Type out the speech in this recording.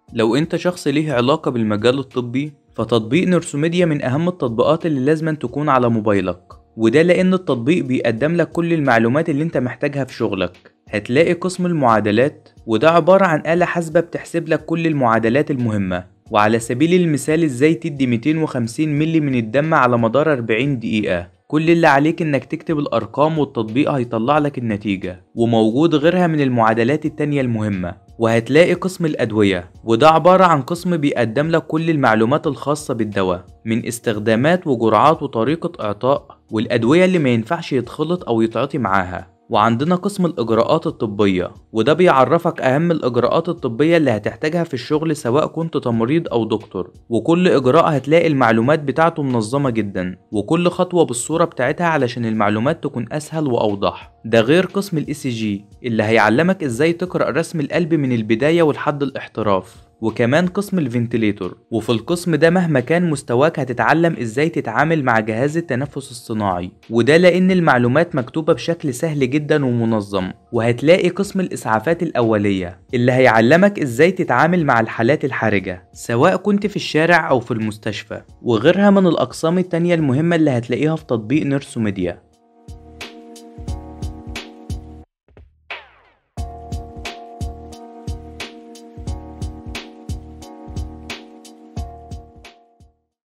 لو انت شخص ليه علاقة بالمجال الطبي فتطبيق نيرسوميديا من اهم التطبيقات اللي لازم تكون على موبايلك وده لان التطبيق بيقدم لك كل المعلومات اللي انت محتاجها في شغلك هتلاقي قسم المعادلات وده عبارة عن آلة حاسبة بتحسب لك كل المعادلات المهمة وعلى سبيل المثال ازاي تدي 250 ملي من الدم على مدار 40 دقيقة كل اللي عليك انك تكتب الارقام والتطبيق هيطلع لك النتيجة وموجود غيرها من المعادلات التانية المهمة وهتلاقي قسم الأدوية وده عبارة عن قسم بيقدم لك كل المعلومات الخاصة بالدواء من استخدامات وجرعات وطريقة إعطاء والأدوية اللي ما ينفعش يتخلط أو يتعاطي معاها وعندنا قسم الإجراءات الطبية وده بيعرفك أهم الإجراءات الطبية اللي هتحتاجها في الشغل سواء كنت تمريض أو دكتور وكل إجراء هتلاقي المعلومات بتاعته منظمة جدا وكل خطوة بالصورة بتاعتها علشان المعلومات تكون أسهل وأوضح ده غير قسم الاي سي جي اللي هيعلمك ازاي تقرأ رسم القلب من البداية ولحد الاحتراف وكمان قسم الفنتليتور وفي القسم ده مهما كان مستواك هتتعلم ازاي تتعامل مع جهاز التنفس الصناعي وده لان المعلومات مكتوبة بشكل سهل جدا ومنظم وهتلاقي قسم الاسعافات الاولية اللي هيعلمك ازاي تتعامل مع الحالات الحرجة سواء كنت في الشارع او في المستشفى وغيرها من الاقسام التانية المهمة اللي هتلاقيها في تطبيق نيرسوميديا